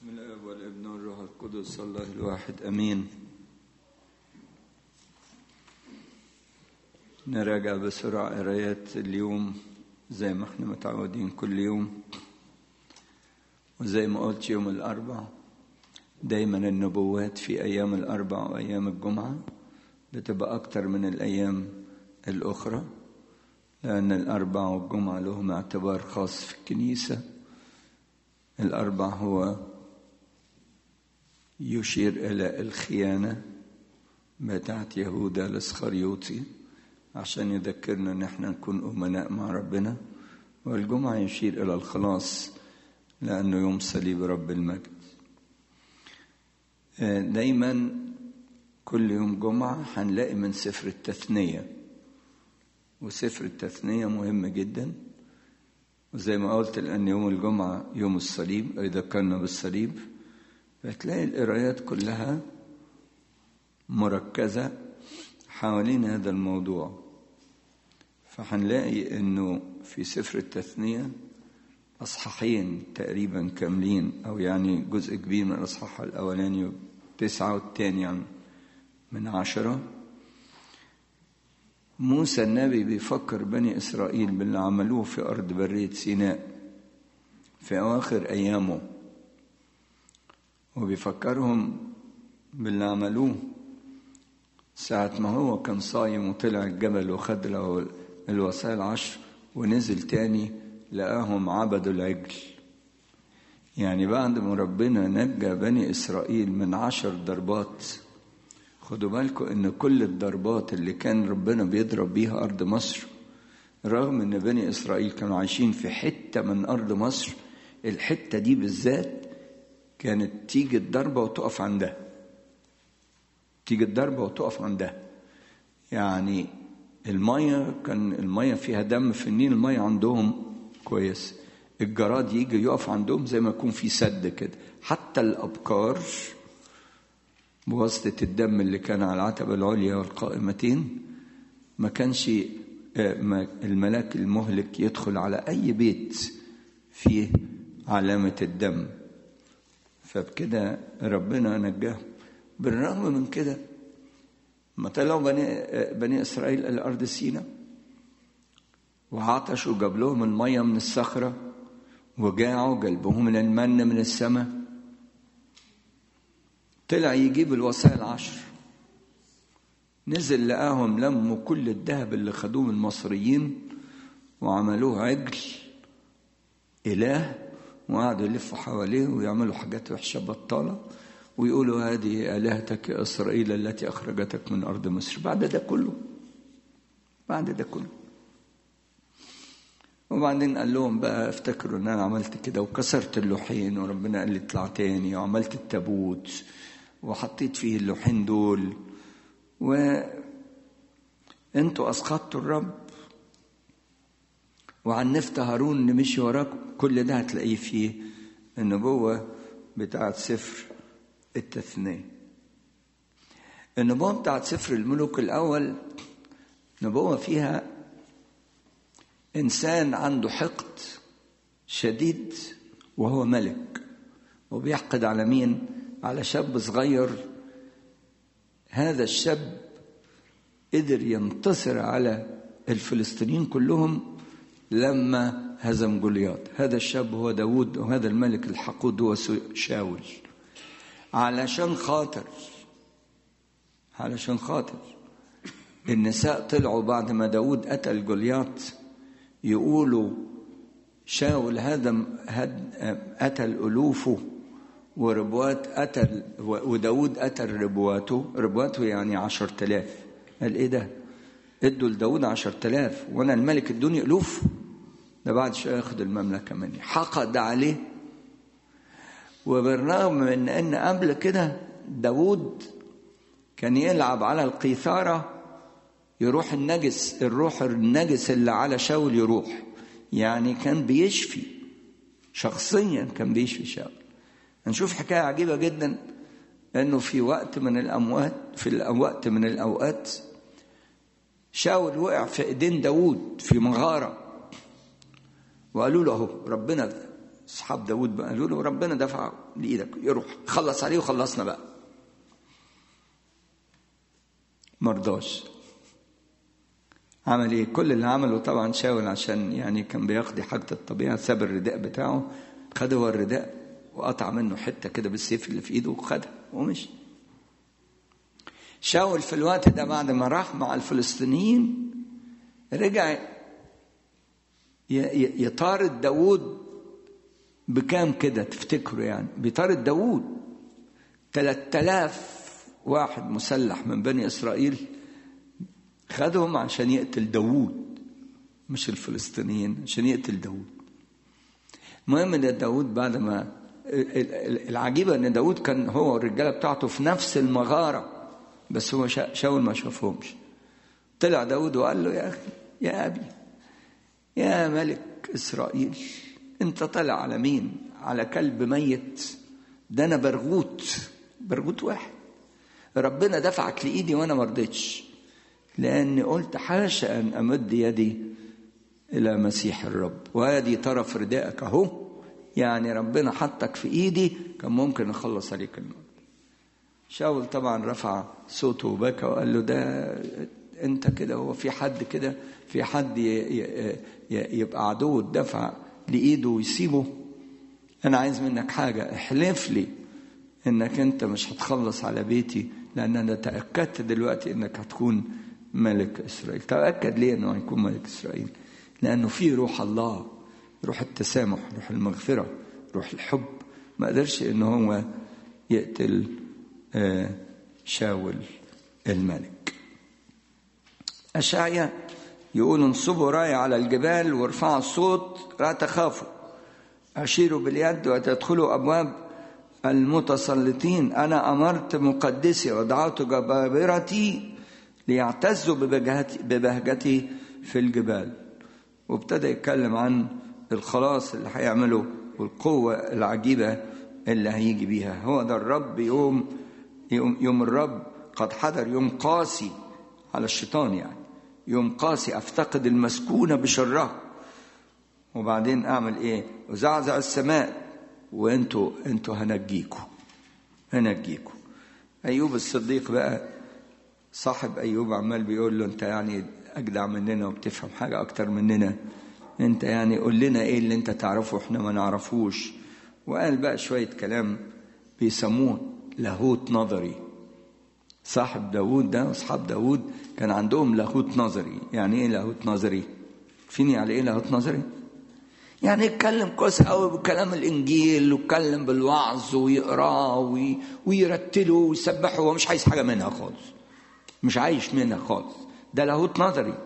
بسم الله والابن والروح القدس الله الواحد امين نراجع بسرعة قرايات اليوم زي ما احنا متعودين كل يوم وزي ما قلت يوم الأربع دايما النبوات في أيام الأربع وأيام الجمعة بتبقى أكتر من الأيام الأخرى لأن الأربع والجمعة لهم اعتبار خاص في الكنيسة الأربع هو يشير إلى الخيانة بتاعت يهوذا الاسخريوطي عشان يذكرنا ان احنا نكون امناء مع ربنا والجمعة يشير الى الخلاص لانه يوم صليب رب المجد دايما كل يوم جمعة هنلاقي من سفر التثنية وسفر التثنية مهم جدا وزي ما قلت لأن يوم الجمعة يوم الصليب أي ذكرنا بالصليب فتلاقي القرايات كلها مركزة حوالين هذا الموضوع فهنلاقي انه في سفر التثنية اصحاحين تقريبا كاملين او يعني جزء كبير من الاصحاح الاولاني تسعة والتاني يعني من عشرة موسى النبي بيفكر بني اسرائيل باللي عملوه في ارض برية سيناء في اواخر ايامه وبيفكرهم باللي عملوه ساعة ما هو كان صايم وطلع الجبل وخد له الوسائل العشر ونزل تاني لقاهم عبدوا العجل يعني بعد ما ربنا نجى بني إسرائيل من عشر ضربات خدوا بالكم إن كل الضربات اللي كان ربنا بيضرب بيها أرض مصر رغم إن بني إسرائيل كانوا عايشين في حتة من أرض مصر الحتة دي بالذات كانت تيجي الضربة وتقف عندها تيجي الضربة وتقف عندها يعني المية كان المية فيها دم في النيل المية عندهم كويس الجراد يجي يقف عندهم زي ما يكون في سد كده حتى الأبكار بواسطة الدم اللي كان على العتبة العليا والقائمتين ما كانش الملاك المهلك يدخل على أي بيت فيه علامة الدم فبكده ربنا نجاهم بالرغم من كده ما طلعوا بني, بني إسرائيل إلى أرض سيناء وعطشوا جاب لهم المية من الصخرة وجاعوا جلبهم من المن من السماء طلع يجيب الوسائل عشر نزل لقاهم لموا كل الذهب اللي خدوه من المصريين وعملوه عجل إله وقعدوا يلفوا حواليه ويعملوا حاجات وحشة بطالة ويقولوا هذه آلهتك يا إسرائيل التي أخرجتك من أرض مصر بعد ده كله بعد ده كله وبعدين قال لهم بقى افتكروا ان انا عملت كده وكسرت اللوحين وربنا قال لي اطلع تاني وعملت التابوت وحطيت فيه اللوحين دول و انتوا اسقطتوا الرب وعنفت هارون اللي مشي وراكم كل ده هتلاقيه فيه النبوة بتاعت سفر التثنية النبوة بتاعت سفر الملوك الأول نبوة فيها إنسان عنده حقد شديد وهو ملك وبيحقد على مين؟ على شاب صغير هذا الشاب قدر ينتصر على الفلسطينيين كلهم لما هزم جولياط هذا الشاب هو داود وهذا الملك الحقود هو شاول علشان خاطر علشان خاطر النساء طلعوا بعد ما داود قتل جولياط يقولوا شاول هذا قتل ألوفه وربوات قتل وداود قتل ربواته ربواته يعني عشر تلاف قال ايه ده ادوا لداود عشر تلاف وانا الملك ادوني ألوف ده بعد شوية ياخد المملكة مني حقد عليه وبالرغم من ان قبل كده داود كان يلعب على القيثارة يروح النجس الروح النجس اللي على شاول يروح يعني كان بيشفي شخصيا كان بيشفي شاول هنشوف حكاية عجيبة جدا انه في وقت من الاموات في وقت من الاوقات شاول وقع في ايدين داود في مغارة وقالوا له ربنا اصحاب داود بقى قالوا له ربنا دفع لايدك يروح خلص عليه وخلصنا بقى مرضاش عمل ايه كل اللي عمله طبعا شاول عشان يعني كان بيقضي حاجة الطبيعة ساب الرداء بتاعه خد هو الرداء وقطع منه حتة كده بالسيف اللي في ايده وخدها ومشي شاول في الوقت ده بعد ما راح مع الفلسطينيين رجع يطارد داوود بكام كده تفتكروا يعني بيطارد داوود 3000 واحد مسلح من بني إسرائيل خدهم عشان يقتل داوود مش الفلسطينيين عشان يقتل داوود المهم ان داوود بعد ما العجيبة ان داوود كان هو والرجالة بتاعته في نفس المغارة بس هو شاول ما شافهمش طلع داوود وقال له يا أخي يا أبي يا ملك إسرائيل أنت طلع على مين على كلب ميت ده أنا برغوت برغوت واحد ربنا دفعك لإيدي وأنا ما رضيتش لأني قلت حاشا أن أمد يدي إلى مسيح الرب وادي طرف ردائك أهو يعني ربنا حطك في إيدي كان ممكن أخلص عليك الموت شاول طبعا رفع صوته وبكى وقال له ده انت كده هو في حد كده في حد يبقى عدو الدفع لايده ويسيبه انا عايز منك حاجه احلف لي انك انت مش هتخلص على بيتي لان انا تاكدت دلوقتي انك هتكون ملك اسرائيل تاكد ليه انه هيكون ملك اسرائيل لانه في روح الله روح التسامح روح المغفره روح الحب ما قدرش ان هو يقتل شاول الملك أشعيا يقول انصبوا راية على الجبال وارفعوا الصوت لا تخافوا أشيروا باليد وتدخلوا أبواب المتسلطين أنا أمرت مقدسي ودعوت جبابرتي ليعتزوا ببهجتي, ببهجتي في الجبال وابتدى يتكلم عن الخلاص اللي هيعمله والقوة العجيبة اللي هيجي بيها هو ده الرب يوم يوم, يوم الرب قد حضر يوم قاسي على الشيطان يعني يوم قاسي افتقد المسكونة بشرها وبعدين اعمل ايه وزعزع السماء وانتوا انتوا هنجيكوا هنجيكوا ايوب الصديق بقى صاحب ايوب عمال بيقول له انت يعني اجدع مننا وبتفهم حاجة اكتر مننا انت يعني قول لنا ايه اللي انت تعرفه احنا ما نعرفوش وقال بقى شوية كلام بيسموه لاهوت نظري صاحب داود ده أصحاب داود كان عندهم لاهوت نظري يعني إيه لاهوت نظري فين يعني إيه لاهوت نظري يعني يتكلم كويس قوي بكلام الإنجيل ويتكلم بالوعظ ويقراه وي... ويرتله ويسبحه هو مش عايز حاجة منها خالص مش عايش منها خالص ده لاهوت نظري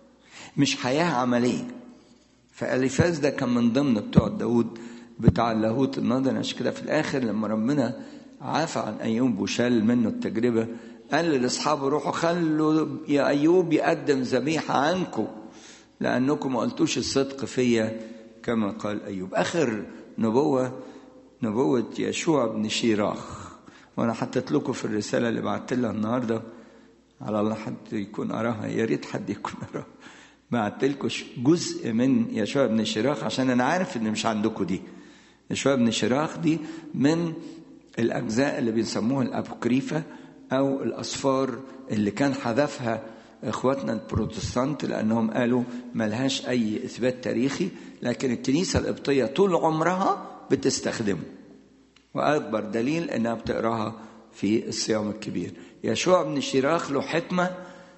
مش حياة عملية فأليفاز ده كان من ضمن بتوع داود بتاع اللاهوت النظري عشان كده في الآخر لما ربنا عافى عن أيوب وشال منه التجربة قال لأصحابه روحوا خلوا يا أيوب يقدم ذبيحة عنكم لأنكم ما قلتوش الصدق فيا كما قال أيوب آخر نبوة نبوة يشوع بن شيراخ وأنا حطيت لكم في الرسالة اللي بعت لها النهاردة على الله حد يكون قراها يا ريت حد يكون قراها بعت لكم جزء من يشوع بن شيراخ عشان أنا عارف إن مش عندكم دي يشوع بن شيراخ دي من الأجزاء اللي بيسموها الأبوكريفة أو الأصفار اللي كان حذفها إخواتنا البروتستانت لأنهم قالوا ملهاش أي إثبات تاريخي لكن الكنيسة القبطية طول عمرها بتستخدمه وأكبر دليل إنها بتقراها في الصيام الكبير يشوع بن شيراخ له حكمة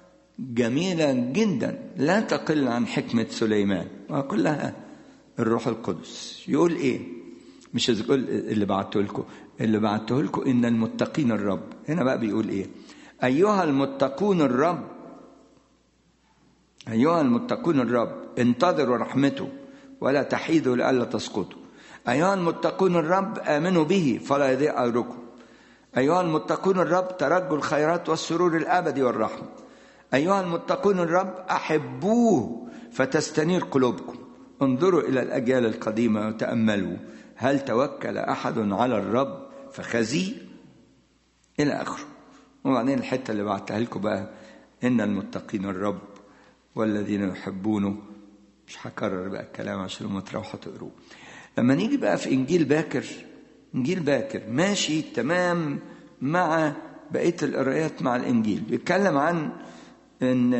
جميلة جدا لا تقل عن حكمة سليمان وكلها الروح القدس يقول إيه مش يقول اللي بعته لكم اللي بعته لكم إن المتقين الرب هنا بقى بيقول إيه أيها المتقون الرب أيها المتقون الرب انتظروا رحمته ولا تحيدوا لئلا تسقطوا أيها المتقون الرب آمنوا به فلا يضيع أجركم أيها المتقون الرب ترجوا الخيرات والسرور الأبدي والرحمة أيها المتقون الرب أحبوه فتستنير قلوبكم انظروا إلى الأجيال القديمة وتأملوا هل توكل أحد على الرب فخزي إلى آخره وبعدين الحتة اللي بعتها لكم بقى إن المتقين الرب والذين يحبونه مش هكرر بقى الكلام عشان لما تروحوا تقروه لما نيجي بقى في انجيل باكر انجيل باكر ماشي تمام مع بقيه القرايات مع الانجيل بيتكلم عن ان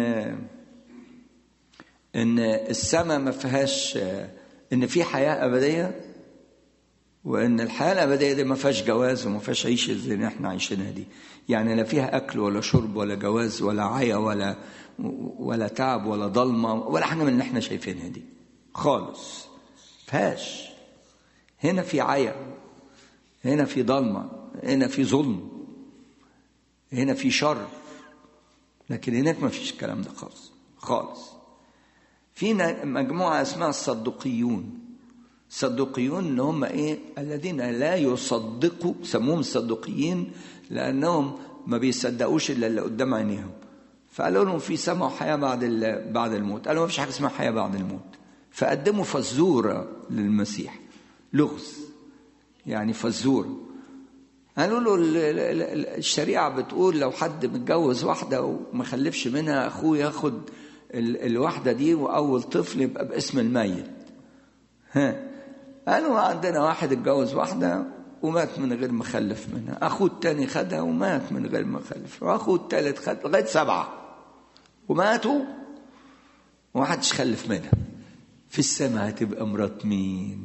ان السماء ما فيهاش ان في حياه ابديه وان الحياه الابديه دي ما فيهاش جواز وما فيهاش عيشه زي اللي احنا عايشينها دي يعني لا فيها اكل ولا شرب ولا جواز ولا عيا ولا ولا تعب ولا ضلمه ولا حاجه من اللي احنا شايفينها دي خالص فيهاش هنا في عيا هنا في ضلمه هنا في ظلم هنا في شر لكن هناك ما فيش الكلام ده خالص خالص في مجموعه اسمها الصدقيون الصدقيون اللي هم ايه الذين لا يصدقوا سموهم الصدقيين لانهم ما بيصدقوش الا اللي قدام عينيهم فقالوا لهم في سماء وحياه بعد بعد الموت قالوا ما فيش حاجه اسمها حياه بعد الموت فقدموا فزوره للمسيح لغز يعني فزوره قالوا له الشريعه بتقول لو حد متجوز واحده وما خلفش منها اخوه ياخد الواحده دي واول طفل يبقى باسم الميت ها قالوا عندنا واحد اتجوز واحده ومات من غير ما خلف منها اخوه التاني خدها ومات من غير ما خلف واخوه التالت خد لغايه سبعه وماتوا ومحدش خلف منها في السماء هتبقى مرات مين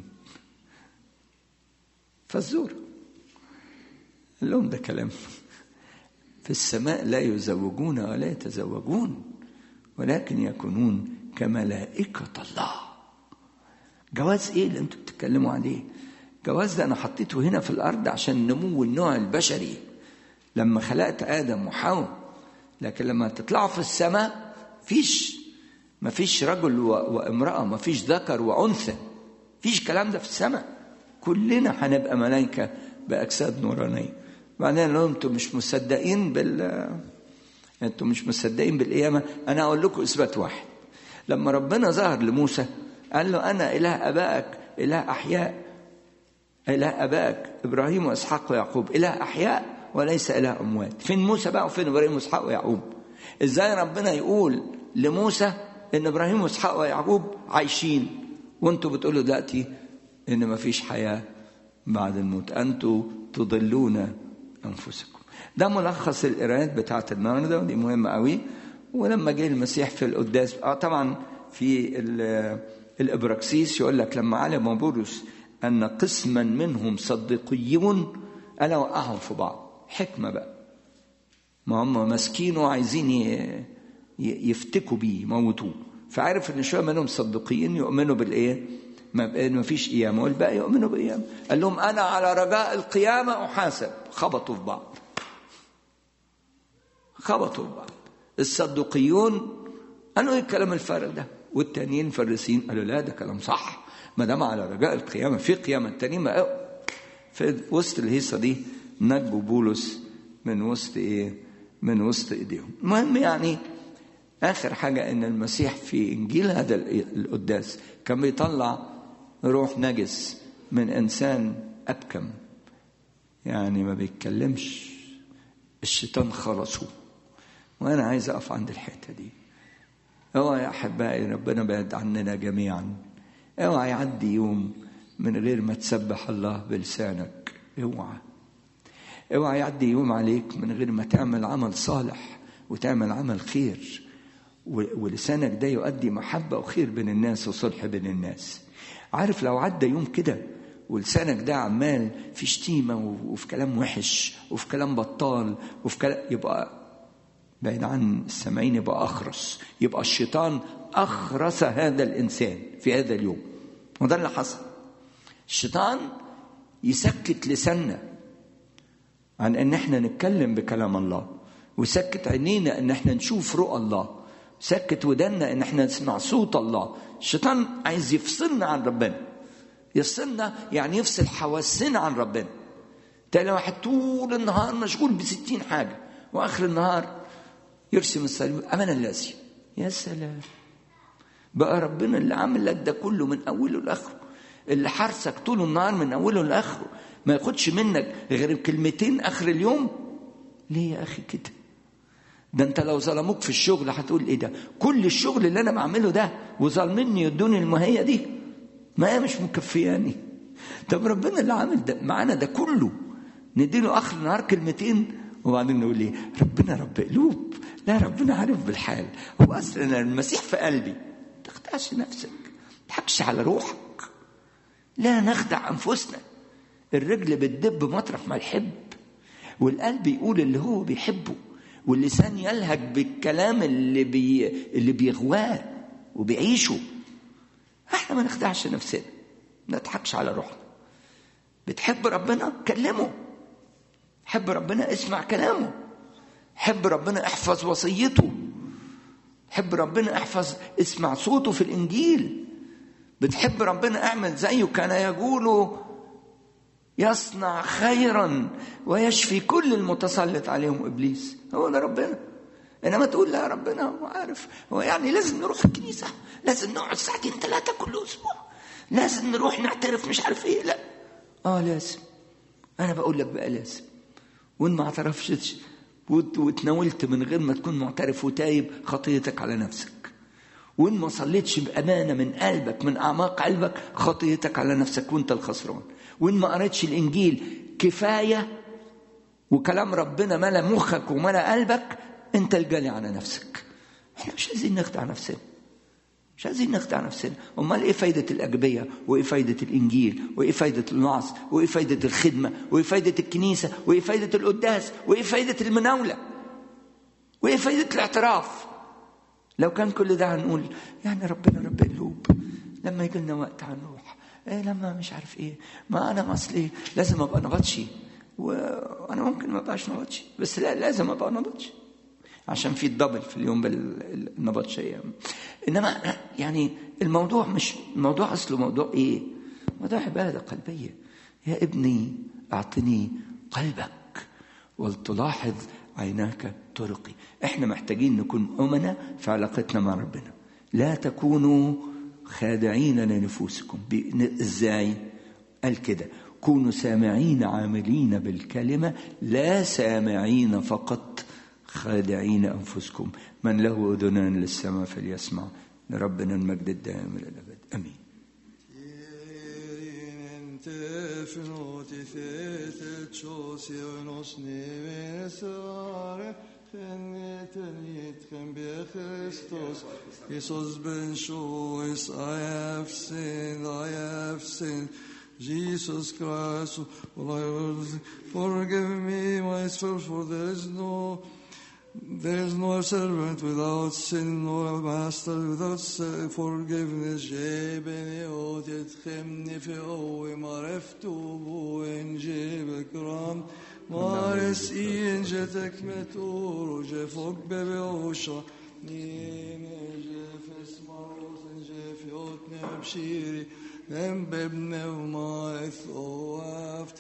فالزور قال لهم ده كلام في السماء لا يزوجون ولا يتزوجون ولكن يكونون كملائكة الله جواز ايه اللي انتوا بتتكلموا عليه جواز ده انا حطيته هنا في الارض عشان نمو النوع البشري لما خلقت ادم وحواء لكن لما تطلعوا في السماء فيش ما فيش رجل وامرأة ما فيش ذكر وأنثى فيش كلام ده في السماء كلنا هنبقى ملائكة بأجساد نورانية بعدين لهم انتوا مش مصدقين بال انتوا مش مصدقين بالقيامة أنا أقول لكم إثبات واحد لما ربنا ظهر لموسى قال له أنا إله أبائك إله أحياء إله أبائك إبراهيم وإسحاق ويعقوب إله أحياء وليس إله أموات فين موسى بقى وفين إبراهيم وإسحاق ويعقوب إزاي ربنا يقول لموسى إن إبراهيم وإسحاق ويعقوب عايشين وأنتوا بتقولوا دلوقتي إن ما فيش حياة بعد الموت أنتوا تضلون أنفسكم ده ملخص القراءات بتاعت النهارده ودي مهمة قوي ولما جه المسيح في القداس اه طبعا في الابراكسيس يقول لك لما علم بولس ان قسما منهم صديقيون انا وقعهم في بعض حكمه بقى ما هم ماسكينه وعايزين يفتكوا بيه يموتوه فعارف ان شويه منهم صديقيين يؤمنوا بالايه؟ ما فيش قيامه والباقي يؤمنوا بقيامه قال لهم انا على رجاء القيامه احاسب خبطوا في بعض خبطوا في بعض الصدقيون قالوا ايه الكلام الفارغ ده والتانيين الفريسيين قالوا لا ده كلام صح ما دام على رجاء القيامه في قيامه التانيين ما في وسط الهيصه دي نجوا بولس من وسط ايه من وسط ايديهم المهم يعني اخر حاجه ان المسيح في انجيل هذا القداس كان بيطلع روح نجس من انسان ابكم يعني ما بيتكلمش الشيطان خلصه وانا عايز اقف عند الحته دي اوعى يا احبائي ربنا بعد عننا جميعا اوعى يعدي يوم من غير ما تسبح الله بلسانك اوعى اوعى يعدي يوم عليك من غير ما تعمل عمل صالح وتعمل عمل خير ولسانك ده يؤدي محبة وخير بين الناس وصلح بين الناس عارف لو عدى يوم كده ولسانك ده عمال في شتيمة وفي كلام وحش وفي كلام بطال وفي كلام يبقى بعيد عن السامعين يبقى أخرس يبقى الشيطان أخرس هذا الإنسان في هذا اليوم وده اللي حصل الشيطان يسكت لساننا عن ان احنا نتكلم بكلام الله ويسكت عينينا ان احنا نشوف رؤى الله سكت ودنا ان احنا نسمع صوت الله الشيطان عايز يفصلنا عن ربنا يفصلنا يعني يفصل حواسنا عن ربنا تلاقي واحد طول النهار مشغول بستين حاجة وآخر النهار يرسم الصليب أمنا الذي يا سلام بقى ربنا اللي عامل لك ده كله من أوله لآخره اللي حرسك طول النهار من أوله لآخره ما ياخدش منك غير كلمتين آخر اليوم ليه يا أخي كده ده انت لو ظلموك في الشغل هتقول ايه ده كل الشغل اللي انا بعمله ده وظالميني يدوني المهية دي ما هي مش مكفياني طب ربنا اللي عامل ده معانا ده كله نديله اخر النهار كلمتين وبعدين نقول ايه ربنا رب قلوب لا ربنا عارف بالحال هو اصلا المسيح في قلبي ما تخدعش نفسك ما تضحكش على روحك لا نخدع انفسنا الرجل بتدب مطرح ما الحب والقلب يقول اللي هو بيحبه واللسان يلهج بالكلام اللي بي اللي بيغواه وبيعيشه احنا ما نخدعش نفسنا ما نضحكش على روحنا بتحب ربنا كلمه حب ربنا اسمع كلامه حب ربنا احفظ وصيته حب ربنا احفظ اسمع صوته في الانجيل بتحب ربنا اعمل زيه كان يقول يصنع خيرا ويشفي كل المتسلط عليهم ابليس هو ده ربنا انما تقول لا ربنا هو عارف هو يعني لازم نروح الكنيسه لازم نقعد ساعتين ثلاثه كل اسبوع لازم نروح نعترف مش عارف ايه لا اه لازم انا بقول لك بقى لازم وان ما اعترفتش وتناولت من غير ما تكون معترف وتايب خطيتك على نفسك وان ما صليتش بامانه من قلبك من اعماق قلبك خطيتك على نفسك وانت الخسران وان ما قريتش الانجيل كفايه وكلام ربنا ملا مخك وملا قلبك انت الجاني على نفسك احنا مش عايزين نخدع نفسنا مش عايزين نخدع نفسنا امال ايه فايده الاجبيه وايه فايده الانجيل وايه فايده الوعظ وايه فايده الخدمه وايه فايده الكنيسه وايه فايده القداس وايه فايده المناوله وايه فايده الاعتراف لو كان كل ده هنقول يعني ربنا رب قلوب لما يجي لنا وقت هنروح إيه لما مش عارف ايه ما انا اصلي لازم ابقى نبطشي وانا ممكن ما ابقاش نبطشي بس لا لازم ابقى نبطشي عشان في الدبل في اليوم بالنبطشيه انما يعني الموضوع مش الموضوع اصله موضوع ايه؟ موضوع عباده قلبيه يا ابني اعطني قلبك ولتلاحظ عيناك طرقي احنا محتاجين نكون امنا في علاقتنا مع ربنا لا تكونوا خادعين لنفوسكم ازاي قال كده كونوا سامعين عاملين بالكلمه لا سامعين فقط خادعين انفسكم من له اذنان للسماء فليسمع لربنا المجد الدائم الى الابد امين Jesus ben choice, I have sinned, I have sinned. Jesus Christ, Lord, forgive me myself, for there is no there is no servant without sin, nor a master without forgiveness. جابني وتدخمني في قوة ما عرفت وين جيبك رام مارس إين جتك متور وجفوك ببيوشا نين جف اسمروس جف يوتني بشيري نم ببني وما اثوافت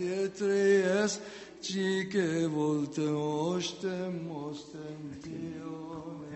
يتريس Ci che volte ostem ostem Dio